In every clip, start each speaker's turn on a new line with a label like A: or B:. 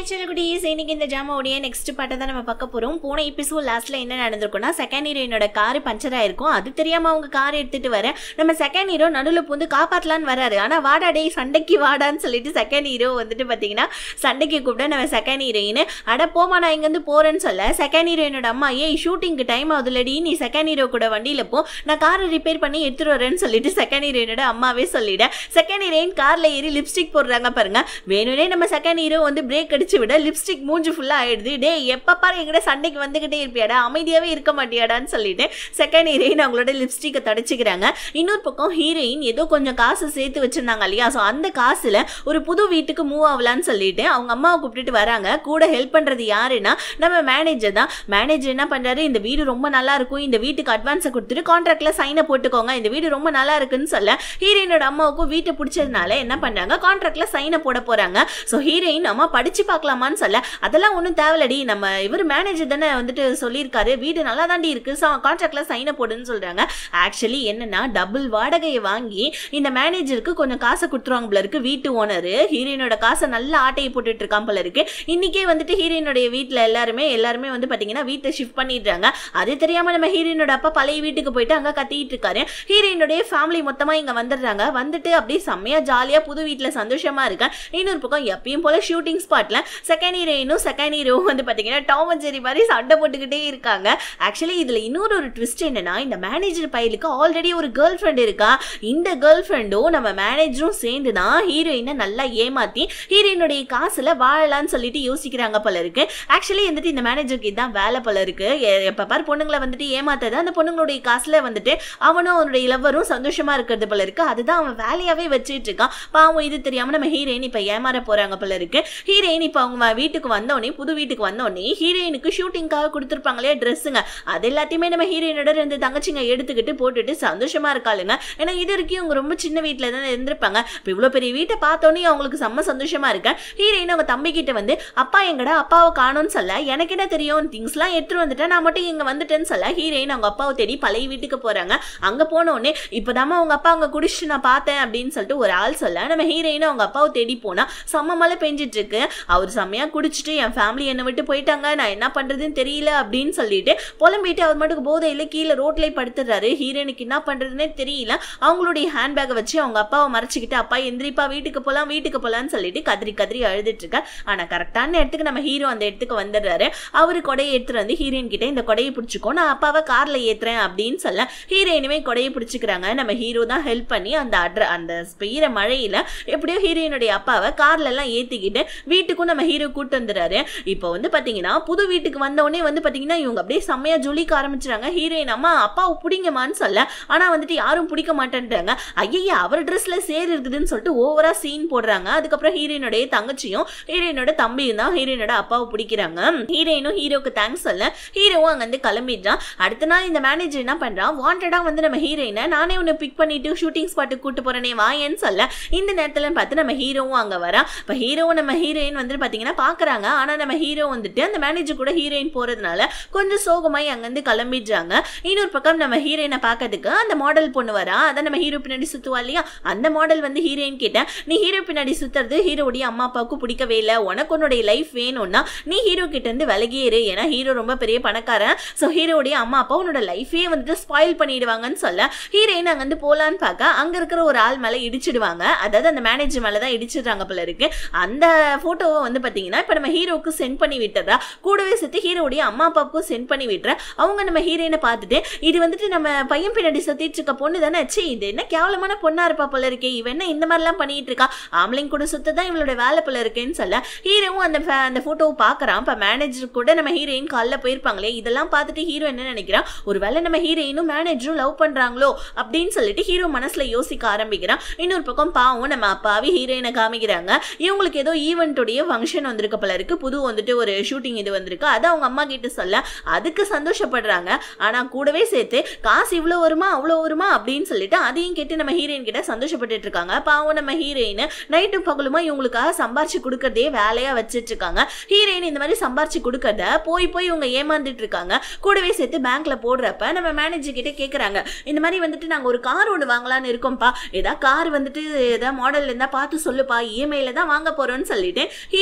A: செல்குடிஸ் இன்னைக்கு இந்த ஜாமாவுடைய நெக்ஸ்ட் பாட்டை தான் நம்ம பார்க்க போறோம் போன எபிசோட் லாஸ்ட்ல என்ன நடந்திருக்கும்னா செகண்ட் ஹீரோயினோட கார் பஞ்சர் ஆயிருக்கும் அது தெரியாம அவங்க கார் எடுத்துட்டு வர நம்ம செகண்ட் ஹீரோ நடுவில் பூந்து காப்பாற்றலான்னு வராரு ஆனா வாடா டேய் சண்டைக்கு வாடான்னு சொல்லிட்டு செகண்ட் ஹீரோ வந்துட்டு பாத்தீங்கன்னா சண்டைக்கு கூப்பிட நம்ம செகண்ட் ஹீரோயின் அட போமா நான் இங்கேருந்து போறேன்னு சொல்ல செகண்ட் ஹீரோயினோட அம்மா ஏய் ஷூட்டிங்க்கு டைம் ஆகுதுலடி நீ செகண்ட் ஹீரோ கூட வண்டியில போ நான் காரை ரிப்பேர் பண்ணி எடுத்துட்டு வரேன்னு சொல்லிட்டு செகண்ட் ஹீரோயினோட அம்மாவே சொல்லிட செகண்ட் ஹீரோயின் கார்ல ஏறி லிப்ஸ்டிக் போடுறாங்க பாருங்க வேணும்னே நம்ம செகண்ட் ஹீரோ வந்து பிரேக் அடிச்சு விட லிப்ஸ்டிக் மூஞ்சி ஃபுல்லா ஆயிடுது டேய் எப்ப பாரு எங்கிட்ட சண்டைக்கு வந்துகிட்டே இருப்பியாடா அமைதியாவே இருக்க மாட்டியாடான்னு சொல்லிட்டு செகண்ட் ஹீரோயின் அவங்களோட லிப்ஸ்டிக்கை தடிச்சுக்கிறாங்க இன்னொரு பக்கம் ஹீரோயின் ஏதோ கொஞ்சம் காசு சேர்த்து வச்சிருந்தாங்க இல்லையா ஸோ அந்த காசுல ஒரு புது வீட்டுக்கு மூவ் ஆகலான்னு சொல்லிட்டு அவங்க அம்மாவை கூப்பிட்டுட்டு வராங்க கூட ஹெல்ப் பண்றது யாருன்னா நம்ம மேனேஜர் தான் மேனேஜர் என்ன பண்றாரு இந்த வீடு ரொம்ப நல்லா இருக்கும் இந்த வீட்டுக்கு அட்வான்ஸை கொடுத்துட்டு கான்ட்ராக்ட்ல சைனை போட்டுக்கோங்க இந்த வீடு ரொம்ப நல்லா இருக்குன்னு சொல்ல ஹீரோயினோட அம்மாவுக்கும் வீட்டை பிடிச்சதுனால என்ன பண்றாங்க கான்ட்ராக்ட்ல சைனை போட போறாங்க ஸோ ஹீரோயின் அம்மா படிச்சு பார்க்கலாமான்னு சொல்ல அதெல்லாம் ஒன்றும் தேவையில்லடி நம்ம இவர் மேனேஜர் தானே வந்துட்டு சொல்லியிருக்காரு வீடு நல்லா தாண்டி இருக்கு ஸோ கான்ட்ராக்ட்ல சைனை போடுன்னு சொல்றாங்க ஆக்சுவலி என்னன்னா டபுள் வாடகையை வாங்கி இந்த மேனேஜருக்கு கொஞ்சம் காசை கொடுத்துருவாங்க போல இருக்கு வீட்டு ஓனர் ஹீரோயினோட காசை நல்லா ஆட்டையை போட்டுட்டு இருக்கான் போல இருக்கு இன்னைக்கே வந்துட்டு ஹீரோயினுடைய வீட்டில் எல்லாருமே எல்லாருமே வந்து பார்த்தீங்கன்னா வீட்டை ஷிஃப்ட் பண்ணிடுறாங்க அது தெரியாம நம்ம ஹீரோயினோட அப்பா பழைய வீட்டுக்கு போயிட்டு அங்கே கத்திட்டு இருக்காரு ஹீரோயினுடைய ஃபேமிலி மொத்தமாக இங்கே வந்துடுறாங்க வந்துட்டு அப்படியே செம்மையா ஜாலியாக புது வீட்டில் சந்தோஷமா இருக்கேன் இன்னொரு பக்கம் எப்பயும் போல ஷூட்டிங் ஸ்பாட்ல செகண்ட் ஹீரோயினும் செகண்ட் ஹீரோவும் வந்து பார்த்தீங்கன்னா டாம் அண்ட் ஜெரி மாதிரி சண்டை போட்டுக்கிட்டே இருக்காங்க ஆக்சுவலி இதில் இன்னொரு ஒரு ட்விஸ்ட் என்னன்னா இந்த மேனேஜர் பையலுக்கு ஆல்ரெடி ஒரு கேர்ள் ஃப்ரெண்ட் இருக்கா இந்த கேர்ள் ஃப்ரெண்டும் நம்ம மேனேஜரும் சேர்ந்து தான் ஹீரோயினை நல்லா ஏமாத்தி ஹீரோயினுடைய காசுல வாழலாம்னு சொல்லிட்டு யோசிக்கிறாங்க போல இருக்கு ஆக்சுவலி வந்துட்டு இந்த மேனேஜருக்கு இதான் வேலை போல இருக்கு எ- எப்ப பார் பொண்ணுங்களை வந்துட்டு ஏமாத்தது அந்த பொண்ணுங்களுடைய காசுல வந்துட்டு அவனும் அவனுடைய இளவரும் சந்தோஷமா இருக்கிறது போல இருக்கு அதுதான் அவன் வேலையாவே வச்சுட்டு இருக்கான் பாவம் இது தெரியாம நம்ம ஹீரோயின் இப்ப ஏமாற போறாங்க போல இருக்கு ஹீரோயின் இப்ப அவங்க வீட்டுக்கு வந்தோடனே புது வீட்டுக்கு வந்தோடனே ஹீரோயினுக்கு ஷூட்டிங்காக கொடுத்துருப்பாங்க இல்லையா ட்ரெஸ்ஸுங்க அது எல்லாத்தையுமே நம்ம ஹீரோயினோட ரெண்டு தங்கச்சிங்க எடுத்துக்கிட்டு போட்டுட்டு சந்தோஷமா இருக்காளுங்க ஏன்னா இது வரைக்கும் அவங்க ரொம்ப சின்ன வீட்டில் தானே இருந்திருப்பாங்க இப்போ இவ்வளோ பெரிய வீட்டை பார்த்தோன்னே அவங்களுக்கு செம்ம சந்தோஷமா இருக்கு ஹீரோயின் அவங்க தம்பி கிட்ட வந்து அப்பா எங்கடா அப்பாவை காணோம்னு சொல்ல எனக்கு என்ன தெரியும் திங்ஸ்லாம் எடுத்துட்டு வந்துட்டேன் நான் மட்டும் இங்க வந்துட்டேன்னு சொல்ல ஹீரோயின் அவங்க அப்பாவை தேடி பழைய வீட்டுக்கு போறாங்க அங்க போன உடனே இப்போதாம்மா அவங்க அப்பா அங்க குடிச்சிட்டு நான் பார்த்தேன் அப்படின்னு சொல்லிட்டு ஒரு ஆள் சொல்ல நம்ம ஹீரோயின் அவங்க அப்பாவை தேடி போனா செம்ம மழை பெஞ்சிட்டு இருக்கு அவர் செம்மையா குடிச்சிட்டு என் ஃபேமிலி என்னை விட்டு போயிட்டாங்க நான் என்ன பண்றதுன்னு தெரியல அப்படின்னு சொல்லிட்டு புலம்பிட்டு அவர் மட்டுக்கு போதையில கீழே ரோட்ல படுத்துறாரு ஹீரோயினுக்கு என்ன பண்றதுன்னே தெரியல அவங்களுடைய ஹேண்ட்பேக்கை வச்சு அவங்க அப்பாவை மறைச்சிக்கிட்டு அப்பா எந்திரிப்பா வீட்டுக்கு போலாம் வீட்டுக்கு போலாம்னு சொல்லிட்டு கதறி கதறி அழுதுட்டு இருக்கா ஆனா கரெக்டான இடத்துக்கு நம்ம ஹீரோ அந்த இடத்துக்கு வந்துடுறாரு அவரு கொடையை எடுத்துட்டு வந்து ஹீரோயின் கிட்ட இந்த கொடையை பிடிச்சிக்கோ நான் அப்பாவை கார்ல ஏத்துறேன் அப்படின்னு சொல்ல ஹீரோயினுமே கொடையை பிடிச்சிக்கிறாங்க நம்ம ஹீரோ தான் ஹெல்ப் பண்ணி அந்த அட்ர அந்த பெய்யுற மழையில எப்படியோ ஹீரோயினுடைய அப்பாவை கார்ல எல்லாம் ஏத்திக்கிட்டு வீட்டுக்கும் நம்ம ஹீரோ கூட்டு வந்துடுறாரு இப்போ வந்து பாத்தீங்கன்னா புது வீட்டுக்கு வந்த உடனே வந்து பாத்தீங்கன்னா இவங்க அப்படியே செம்மையா ஜொலிக்க ஆரம்பிச்சிட்டாங்க ஹீரோயின் அம்மா அப்பாவை பிடிங்கம்மான்னு சொல்ல ஆனா வந்துட்டு யாரும் பிடிக்க மாட்டேன்றாங்க ஐயா அவர் ட்ரெஸ்ல சேர் இருக்குதுன்னு சொல்லிட்டு ஓவரா சீன் போடுறாங்க அதுக்கப்புறம் ஹீரோயினுடைய தங்கச்சியும் ஹீரோயினோட தம்பியும் தான் ஹீரோயினோட அப்பாவை பிடிக்கிறாங்க ஹீரோயினும் ஹீரோக்கு தேங்க்ஸ் சொல்ல ஹீரோவும் அங்கேருந்து கிளம்பிடுறான் அடுத்த நாள் இந்த மேனேஜர் என்ன பண்றான் வாண்டடா வந்து நம்ம ஹீரோயினை நானே உன்னை பிக் பண்ணிட்டு ஷூட்டிங் ஸ்பாட்டுக்கு கூட்டு போறேனே வாயேன்னு சொல்ல இந்த நேரத்துல பார்த்து நம்ம ஹீரோவும் அங்க வரா இப்போ ஹீரோவும் நம்ம ஹீரோயின் வந்து பாத்தீங்கன்னா பாக்குறாங்க ஆனா நம்ம ஹீரோ வந்துட்டு அந்த மேனேஜர் கூட ஹீரோயின் போறதுனால கொஞ்சம் சோகமாய் அங்கேருந்து கிளம்பிடுறாங்க இன்னொரு பக்கம் நம்ம ஹீரோயினை பார்க்கறதுக்கு அந்த மாடல் பொண்ணு வரா அதான் நம்ம ஹீரோ பின்னாடி சுத்துவா இல்லையா அந்த மாடல் வந்து ஹீரோயின் கிட்ட நீ ஹீரோ பின்னாடி சுத்துறது ஹீரோடைய அம்மா அப்பாவுக்கு பிடிக்கவே இல்லை உனக்கு உன்னுடைய லைஃப் வேணும்னா நீ ஹீரோ கிட்ட இருந்து விலகியேறு ஏன்னா ஹீரோ ரொம்ப பெரிய பணக்காரன் ஸோ ஹீரோடைய அம்மா அப்பா உன்னோட லைஃபே வந்துட்டு ஸ்பாயில் பண்ணிடுவாங்கன்னு சொல்ல ஹீரோயின் அங்க வந்து போலான்னு பார்க்க அங்க இருக்கிற ஒரு ஆள் மேல இடிச்சிடுவாங்க அதாவது அந்த மேனேஜர் மேல தான் இடிச்சிடுறாங்க போல இருக்கு அந்த போட்டோவை வந்து பாத்தீங்கன்னா இப்ப நம்ம ஹீரோக்கு சென்ட் பண்ணி விட்டுறா கூடவே சேர்த்து ஹீரோடைய அம்மா அப்பாவுக்கும் சென்ட் பண்ணி விட்டுற அவங்க நம்ம ஹீரோயினை பார்த்துட்டு இது வந்துட்டு நம்ம பையன் பின்னாடி சுத்திட்டு இருக்க பொண்ணு தானே ச்சே இது என்ன கேவலமான பொண்ணா இருப்பா போல இருக்கே இவ என்ன இந்த மாதிரிலாம் பண்ணிட்டு இருக்கா ஆம்பளைங்க கூட சுத்த தான் இவளோட வேலை போல இருக்கேன்னு சொல்ல ஹீரோவும் அந்த fa- அந்த போட்டோவை பார்க்கறான் இப்போ மேனேஜர் கூட நம்ம ஹீரோயின் காலைல போயிருப்பாங்களே இதெல்லாம் பார்த்துட்டு ஹீரோ என்ன நினைக்கிறான் ஒருவேளை நம்ம ஹீரோயினும் மேனேஜரும் லவ் பண்றாங்களோ அப்படின்னு சொல்லிட்டு ஹீரோ மனசுல யோசிக்க ஆரம்பிக்கிறான் இன்னொரு பக்கம் பாவம் நம்ம அப்பாவி ஹீரோயினை காமிக்கிறாங்க இவங்களுக்கு ஏதோ ஈவெண்ட்டுடைய ஃபங்க்ஷன் வந்திருக்கு போல இருக்கு புது வந்துட்டு ஒரு ஷூட்டிங் இது வந்திருக்கு அதை அவங்க அம்மா கிட்ட சொல்ல அதுக்கு சந்தோஷப்படுறாங்க ஆனா கூடவே சேர்த்து காசு இவ்வளோ வருமா அவ்வளோ வருமா அப்படின்னு சொல்லிட்டு அதையும் கேட்டு நம்ம ஹீரோயின் கிட்ட சந்தோஷப்பட்டுட்டு இருக்காங்க பாவம் நம்ம ஹீரோயின் நைட்டும் பகலுமா இவங்களுக்காக சம்பாரிச்சு கொடுக்கறதே வேலையா வச்சிட்டு இருக்காங்க ஹீரோயின் இந்த மாதிரி சம்பாரிச்சு கொடுக்கறத போய் போய் இவங்க ஏமாந்துட்டு இருக்காங்க கூடவே சேர்த்து பேங்க்ல போடுறப்ப நம்ம மேனேஜர் கிட்ட கேக்குறாங்க இந்த மாதிரி வந்துட்டு நாங்க ஒரு கார் ஒன்று வாங்கலாம்னு இருக்கோம்ப்பா ஏதா கார் வந்துட்டு ஏதா மாடல் இருந்தா பார்த்து சொல்லுப்பா இஎம்ஐல தான் வாங்க போறோம்னு சொல்லிட்டு ஹீரோ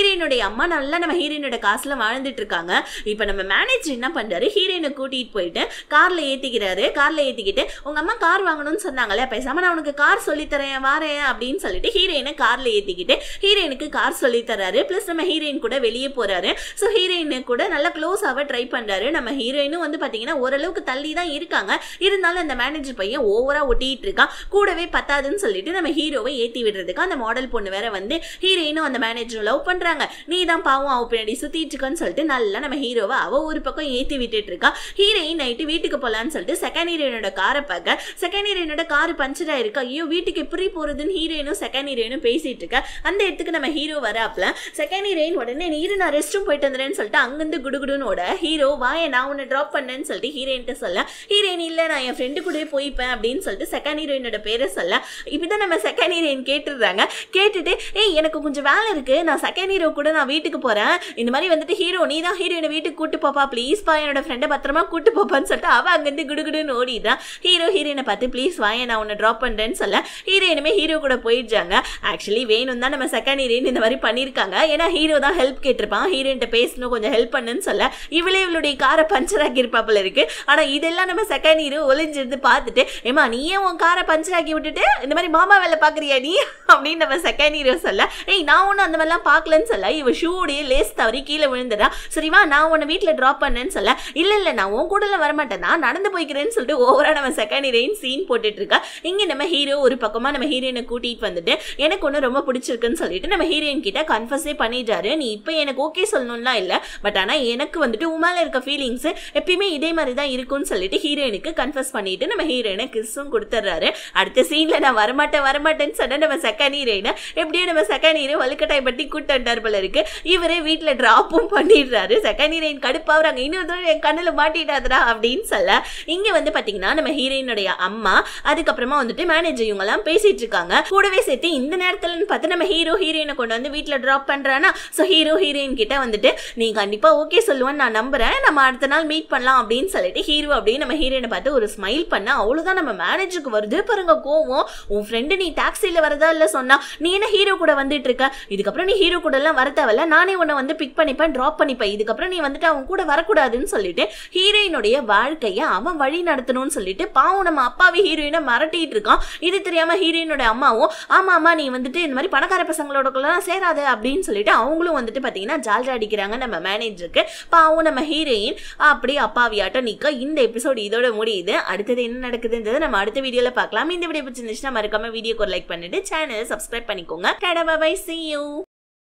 A: ஹீரோயினுடைய அம்மா நல்லா நம்ம ஹீரோயினோட காசுல வாழ்ந்துட்டு இருக்காங்க இப்போ நம்ம மேனேஜர் என்ன பண்றாரு ஹீரோயினை கூட்டிட்டு போயிட்டு கார்ல ஏத்திக்கிறாரு கார்ல ஏத்திக்கிட்டு உங்க அம்மா கார் வாங்கணும்னு சொன்னாங்களே பேசாம நான் உனக்கு கார் சொல்லி தரேன் வாரேன் அப்படின்னு சொல்லிட்டு ஹீரோயினை கார்ல ஏத்திக்கிட்டு ஹீரோயினுக்கு கார் சொல்லி தராரு பிளஸ் நம்ம ஹீரோயின் கூட வெளியே போறாரு ஸோ ஹீரோயினு கூட நல்லா க்ளோஸ் ஆக ட்ரை பண்றாரு நம்ம ஹீரோயினும் வந்து பாத்தீங்கன்னா ஓரளவுக்கு தள்ளி தான் இருக்காங்க இருந்தாலும் அந்த மேனேஜர் பையன் ஓவரா ஒட்டிட்டு இருக்கான் கூடவே பத்தாதுன்னு சொல்லிட்டு நம்ம ஹீரோவை ஏத்தி விடுறதுக்கு அந்த மாடல் பொண்ணு வேற வந்து ஹீரோயினும் அந்த மேனேஜர் லவ் பண்றாங்க நீ தான் பாவம் அவ பின்னாடி சுத்திட்டு இருக்கன்னு சொல்லிட்டு நல்லா நம்ம ஹீரோவை அவ ஒரு பக்கம் ஏத்தி விட்டுட்டு இருக்கா ஹீரோயின் நைட்டு வீட்டுக்கு போலான்னு சொல்லிட்டு செகண்ட் ஹீரோயினோட காரை பார்க்க செகண்ட் ஹீரோயினோட கார் பஞ்சர் ஆயிருக்கு ஐயோ வீட்டுக்கு எப்படி போறதுன்னு ஹீரோயினும் செகண்ட் ஹீரோயினும் பேசிட்டு இருக்க அந்த இடத்துக்கு நம்ம ஹீரோ வராப்ல செகண்ட் ஹீரோயின் உடனே நீரு நான் ரெஸ்ட் ரூம் போயிட்டு வந்துறேன்னு சொல்லிட்டு அங்கிருந்து குடுகுடுன்னு ஓட ஹீரோ வாய நான் உன்னை ட்ராப் பண்ணேன்னு சொல்லிட்டு ஹீரோயின்ட்ட சொல்ல ஹீரோயின் இல்ல நான் என் ஃப்ரெண்டு கூடவே போய்ப்பேன் அப்படின்னு சொல்லிட்டு செகண்ட் ஹீரோயினோட பேரை சொல்ல இப்படிதான் நம்ம செகண்ட் ஹீரோயின் கேட்டுடுறாங்க கேட்டுட்டு ஏய் எனக்கு கொஞ்சம் வேலை இருக்கு நான் செகண்ட் ஹீரோ கூட நான் வீட்டுக்கு போறேன் இந்த மாதிரி வந்துட்டு ஹீரோ நீ தான் ஹீரோயினை வீட்டுக்கு கூட்டு போப்பா ப்ளீஸ் பா என்னோட ஃப்ரெண்டை பத்திரமா கூட்டு போப்பான்னு சொல்லிட்டு அவ அங்கிருந்து குடுகுடுன்னு ஓடிடுறான் ஹீரோ ஹீரோயினை பார்த்து ப்ளீஸ் வாய நான் உன்னை ட்ராப் பண்றேன்னு சொல்ல ஹீரோயினுமே ஹீரோ கூட போயிடுறாங்க ஆக்சுவலி வேணும் தான் நம்ம செகண்ட் ஹீரோயின் இந்த மாதிரி பண்ணியிருக்காங்க ஏன்னா ஹீரோ தான் ஹெல்ப் கேட்டிருப்பான் ஹீரோயின்ட்ட பேசணும் கொஞ்சம் ஹெல்ப் பண்ணுன்னு சொல்ல இவளே இவளுடைய காரை பஞ்சர் ஆக்கி இருப்பாப்புல இருக்கு ஆனா இதெல்லாம் நம்ம செகண்ட் ஹீரோ ஒளிஞ்சிருந்து பார்த்துட்டு ஏமா நீ ஏன் உன் காரை பஞ்சர் ஆக்கி விட்டுட்டு இந்த மாதிரி மாமா வேலை பாக்குறியா நீ அப்படின்னு நம்ம செகண்ட் ஹீரோ சொல்ல ஏய் நான் ஒன்றும் அந்த மாதிரிலாம் பார்க்கலன்னு சொல்ல இவ ஷூடைய லேஸ் தவறி கீழே விழுந்துடா சரிவா நான் உன்னை வீட்டில் ட்ராப் பண்ணேன்னு சொல்ல இல்ல இல்ல நான் உன் கூடலாம் வரமாட்டேன் நான் நடந்து போய்க்கிறேன்னு சொல்லிட்டு ஓவரா நம்ம செகண்ட் ஹீரோயின் சீன் போட்டுட்டு இருக்கா இங்க நம்ம ஹீரோ ஒரு பக்கமா நம்ம ஹீரோயினை கூட்டிட்டு வந்துட்டு எனக்கு ஒன்று ரொம்ப பிடிச்சிருக்குன்னு சொல்லிட்டு நம்ம ஹீரோயின் கிட்ட கன்ஃபர்ஸே பண்ணிட்டாரு நீ இப்போ எனக்கு ஓகே சொல்லணும்லாம் இல்லை பட் ஆனால் எனக்கு வந்துட்டு உமால இருக்க ஃபீலிங்ஸ் எப்பயுமே இதே மாதிரி தான் இருக்கும்னு சொல்லிட்டு ஹீரோயினுக்கு கன்ஃபர்ஸ் பண்ணிட்டு நம்ம ஹீரோயினை கிஸ்ஸும் கொடுத்துட்றாரு அடுத்த சீன்ல நான் வரமாட்டேன் வரமாட்டேன்னு சொன்ன நம்ம செகண்ட் ஹீரோயினை எப்படியோ நம்ம செகண்ட் ஹீரோ வலுக்கட்டாய் பட்டி கூட்டு வந்தார் போல இருக்கு இவரே வீட்டில் ட்ராப்பும் பண்ணிடுறாரு செகண்ட் ஹீரோயின் கடுப்பாகிறாங்க இன்னொரு தடவை என் கண்ணில் மாட்டிட்டாதடா அப்படின்னு சொல்ல இங்க வந்து பாத்தீங்கன்னா நம்ம ஹீரோயினுடைய அம்மா அதுக்கப்புறமா வந்துட்டு மேனேஜர் இவங்கெல்லாம் பேசிட்டு இருக்காங்க கூடவே சேர்த்து இந்த நேரத்துலன்னு பார்த்து நம்ம ஹீரோ ஹீரோயினை கொண்டு வந்து வீட்டில் ட்ராப் பண்றானா ஸோ ஹீரோ ஹீரோயின் கிட்ட வந்துட்டு நீ கண்டிப்பா ஓகே சொல்லுவேன்னு நான் நம்புறேன் நம்ம அடுத்த நாள் மீட் பண்ணலாம் அப்படின்னு சொல்லிட்டு ஹீரோ அப்படின்னு நம்ம ஹீரோயினை பார்த்து ஒரு ஸ்மைல் பண்ண அவ்வளவுதான் நம்ம மேனேஜருக்கு வருது பாருங்க கோவம் உன் ஃப்ரெண்டு நீ டாக்ஸில வரதா இல்ல சொன்னா நீ என்ன ஹீரோ கூட வந்துட்டு இருக்க இதுக்கப்புறம் நீ ஹீரோ கூட எல்லாம் வர தேவையில்ல நானே உன்னை வந்து பிக் பண்ணிப்பேன் ட்ராப் பண்ணிப்பேன் இதுக்கப்புறம் நீ வந்துட்டு அவன் கூட வரக்கூடாதுன்னு சொல்லிட்டு ஹீரோயினுடைய வாழ்க்கையை அவன் வழி நடத்தணும்னு சொல்லிட்டு பாவம் நம்ம அப்பாவே ஹீரோயினை மிரட்டிட்டு இருக்கான் இது தெரியாம ஹீரோயினோட அம்மாவும் ஆமா ஆமா நீ வந்துட்டு இந்த மாதிரி பணக்கார பசங்களோடலாம் சேராத அப்படின்னு சொல்லிட்டு அவங்களும் வந்துட்டு பாத்தீங்கன்னா ஜால்ரா அடிக்கிறாங்க நம்ம மேனேஜருக்கு பாவம் நம்ம ஹீரோயின் அப்படியே அப்பாவியாட்டம் நிக்க இந்த எபிசோடு இதோட முடியுது அடுத்தது என்ன நடக்குதுன்றது நம்ம அடுத்த வீடியோல பார்க்கலாம் இந்த வீடியோ பிடிச்சிருந்துச்சுன்னா மறக்காம வீடியோக்கு ஒரு லைக் பண்ணிட்டு சேனலை சப்ஸ்கிரைப் பண்ணிக்கோங்க டடா பை see you